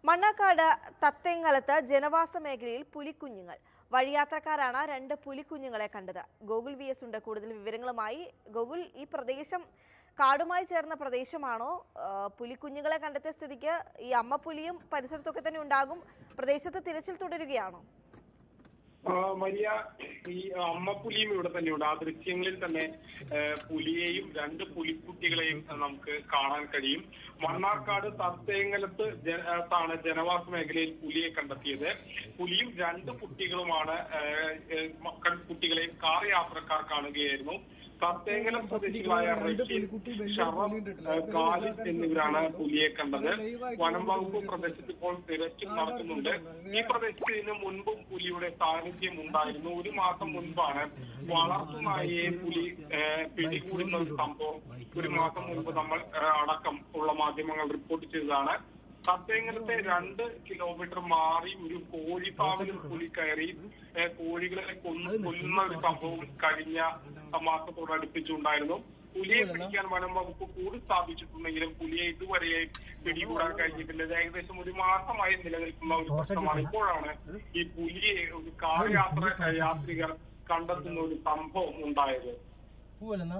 മണ്ണാക്കാട് തത്തേങ്ങലത്ത് ജനവാസ മേഖലയിൽ പുലിക്കുഞ്ഞുങ്ങൾ വഴിയാത്രക്കാരാണ് രണ്ട് പുലിക്കുഞ്ഞുങ്ങളെ കണ്ടത് ഗോകുൽ വി എസ് ഉണ്ട് കൂടുതൽ വിവരങ്ങളുമായി ഗോകുൽ ഈ പ്രദേശം കാടുമായി ചേർന്ന പ്രദേശമാണോ ആ, പുലിക്കുഞ്ഞുങ്ങളെ കണ്ടെത്തിയ സ്ഥിതിക്ക് ഈ അമ്മ പുലിയും പരിസരത്തൊക്കെ തന്നെ ഉണ്ടാകും പ്രദേശത്ത് തിരച്ചിൽ തുടരുകയാണോ ആ, മരിയ ഈ അമ്മപ്പുലിയും ഇവിടെ തന്നെയുണ്ട് ആ ദൃശ്യങ്ങളിൽ തന്നെ ഏ, പുലിയെയും രണ്ട് പുലിക്കുട്ടികളെയും നമുക്ക് കാണാൻ കഴിയും മണ്ണാർക്കാട് തത്തേങ്ങലത്ത് ജ- ആ, ത്താണ് ജനവാസ മേഖലയിൽ പുലിയെ കണ്ടെത്തിയത് പുലിയും രണ്ട് കുട്ടികളുമാണ് ഏ, ഏ, മക്കൾ കുട്ടികളെയും കാർ യാത്രക്കാർ കാണുകയായിരുന്നു തത്തേങ്ങലം സ്വദേശികളായ റഷീദ് ഷറഫ് ഏ, ഖാലിദ് എന്നിവരാണ് പുലിയെ കണ്ടത് വനം വകുപ്പ് പ്രദേശത്ത് ഇപ്പോൾ തിരച്ചിൽ നടത്തുന്നുണ്ട് ഈ പ്രദേശത്ത് ഇതിന് മുൻപും പുലിയുടെ സാന്നിധ്യം ഉണ്ടായിരുന്നു ഒരു മാസം മുൻപാണ് വളർത്തുനായയെ പുലി ഏഹ്, പിടികൂടുന്ന ഒരു സംഭവം ഒരു മാസം മുൻപ് നമ്മൾ ഏഹ്, അടക്കം ഉള്ള മാധ്യമങ്ങൾ റിപ്പോർട്ട് ചെയ്തതാണ് സത്യങ്ങളത്തെ രണ്ട് കിലോമീറ്റർ മാറി ഒരു കോഴി ഫാമിൽ പുലി കയറി ഏഹ്, കോഴികളെ കൊന്ന് കൊല്ലുന്ന ഒരു സംഭവം കഴിഞ്ഞ മാസത്തോടടുപ്പിച്ചുണ്ടായിരുന്നു പുലിയെ പിടിക്കാൻ വനം വകുപ്പ് കൂടി സ്ഥാപിച്ചിട്ടുണ്ടെങ്കിലും പുലിയെ ഇതുവരെ പിടികൂടാൻ കഴിഞ്ഞിട്ടില്ല ഇത് ഏകദേശം ഒരു മാസമായി നിലനിൽക്കുന്ന ഒരു പ്രശ്നമാണ് ഇപ്പോഴാണ് ഈ പുലിയെ ഒരു കാർ യാത്ര യാത്രികർ കണ്ടെത്തുന്ന ഒരു സംഭവം ഉണ്ടായത് പോവല്ലെന്നാ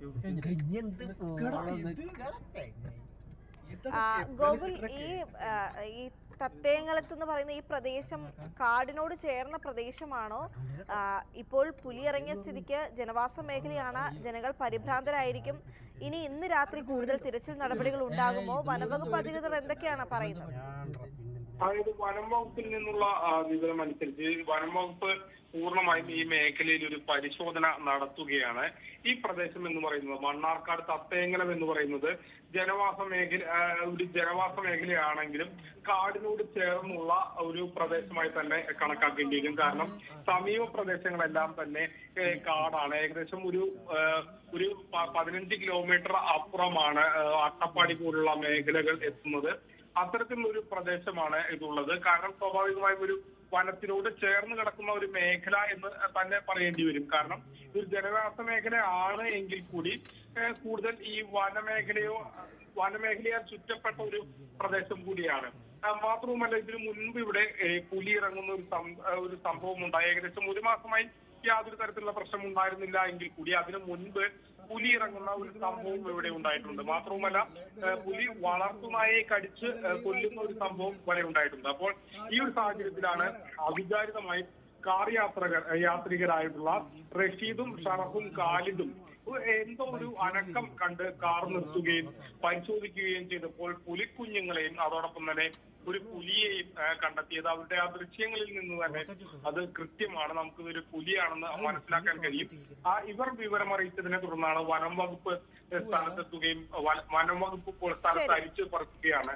ആ, ഗോകുൽ ഈ ആ, ഈ തത്തേങ്ങലത്ത് എന്ന് പറയുന്ന ഈ പ്രദേശം കാടിനോട് ചേർന്ന പ്രദേശമാണോ ആ, ഇപ്പോൾ പുലി ഇറങ്ങിയ സ്ഥിതിക്ക് ജനവാസ മേഖലയാണ് ജനങ്ങൾ പരിഭ്രാന്തരായിരിക്കും ഇനി ഇന്ന് രാത്രി കൂടുതൽ തിരച്ചിൽ നടപടികൾ ഉണ്ടാകുമോ വനവകുപ്പ് അധികൃതർ എന്തൊക്കെയാണ് പറയുന്നത് അതായത് വനം വകുപ്പിൽ നിന്നുള്ള ആ, വിവരം അനുസരിച്ച് വനം വകുപ്പ് പൂർണ്ണമായും ഈ മേഖലയിൽ ഒരു പരിശോധന നടത്തുകയാണ് ഈ പ്രദേശം എന്ന് പറയുന്നത് മണ്ണാർക്കാട് തത്തേങ്ങലം എന്ന് പറയുന്നത് ജനവാസ മേഖല ആ, ഒരു ജനവാസ മേഖലയാണെങ്കിലും കാടിനോട് ചേർന്നുള്ള ഒരു പ്രദേശമായി തന്നെ കണക്കാക്കേണ്ടി വരും കാരണം സമീപ പ്രദേശങ്ങളെല്ലാം തന്നെ ഏ, കാടാണ് ഏകദേശം ഒരു ആ, ഒരു പ- പതിനഞ്ച് കിലോമീറ്റർ അപ്പുറമാണ് ആ, അട്ടപ്പാടി പോലുള്ള മേഖലകൾ എത്തുന്നത് അത്തരത്തിലുള്ള ഒരു പ്രദേശമാണ് ഇതുള്ളത് കാരണം സ്വാഭാവികമായും ഒരു വനത്തിനോട് ചേർന്ന് കിടക്കുന്ന ഒരു മേഖല എന്ന് തന്നെ പറയേണ്ടി വരും കാരണം ഒരു ജനവാസ മേഖല ആണ് എങ്കിൽ കൂടി ഏഹ്, കൂടുതൽ ഈ വനമേഖലയോ വനമേഖലയാൽ ചുറ്റപ്പെട്ട ഒരു പ്രദേശം കൂടിയാണ് ആ, മാത്രവുമല്ല ഇതിനു മുൻപ് ഇവിടെ ഏഹ്, പുലി ഇറങ്ങുന്ന ഒരു സം- ഏഹ്, ഒരു സംഭവം ഉണ്ടായി ഏകദേശം ഒരു മാസമായി യാതൊരു തരത്തിലുള്ള പ്രശ്നം ഉണ്ടായിരുന്നില്ല എങ്കിൽ കൂടി അതിനു മുൻപ് പുലി ഇറങ്ങുന്ന ഒരു സംഭവം ഇവിടെ ഉണ്ടായിട്ടുണ്ട് മാത്രവുമല്ല ഏഹ്, പുലി വളർത്തുനായെ കടിച്ച് ഏഹ്, കൊല്ലുന്ന ഒരു സംഭവം വരെ ഉണ്ടായിട്ടുണ്ട് അപ്പോൾ ഈ ഒരു സാഹചര്യത്തിലാണ് അവിചാരിതമായി കാർ യാത്രകർ യാത്രികരായിട്ടുള്ള റഷീദും ഷറഫും ഖാലിദും ഒരു- എന്തോ ഒരു അനക്കം കണ്ട് കാർ നിർത്തുകയും പരിശോധിക്കുകയും ചെയ്തപ്പോൾ പുലിക്കുഞ്ഞുങ്ങളെയും അതോടൊപ്പം തന്നെ ഒരു പുലിയെയും ആ, കണ്ടെത്തിയത് അവരുടെ ആ ദൃശ്യങ്ങളിൽ നിന്ന് തന്നെ അത് കൃത്യമാണ് നമുക്ക് ഒരു പുലിയാണെന്ന് മനസ്സിലാക്കാൻ കഴിയും ആ ഇവർ വിവരം അറിയിച്ചതിനെ തുടർന്നാണ് വനം വകുപ്പ് സ്ഥലത്തെത്തുകയും വന- വനം വകുപ്പ് ഇപ്പോൾ സ്ഥലത്ത് ശരി. അരിച്ചു പറക്കുകയാണ്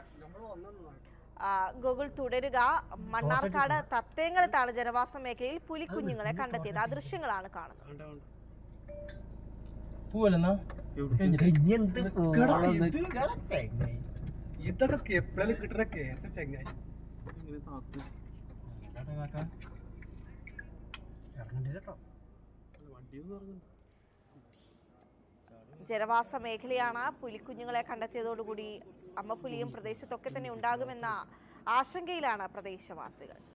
ആ, ഗോകുൽ തുടരുക മണ്ണാർക്കാട് തത്തേങ്ങലത്താണ് ജനവാസ മേഖലയിൽ പുലിക്കുഞ്ഞുങ്ങളെ കണ്ടെത്തിയത് ആ ദൃശ്യങ്ങളാണ് കാണുന്നത് പോവല്ലെന്നാ ഇതൊക്കെ എപ്പോഴും കിട്ടുന്ന കേസ് ചെങ്ങായി ജനവാസ മേഖലയാണ് പുലിക്കുഞ്ഞുങ്ങളെ കണ്ടെത്തിയതോടുകൂടി അമ്മ പുലിയും പ്രദേശത്തൊക്കെ തന്നെ ഉണ്ടാകുമെന്ന ആശങ്കയിലാണ് പ്രദേശവാസികൾ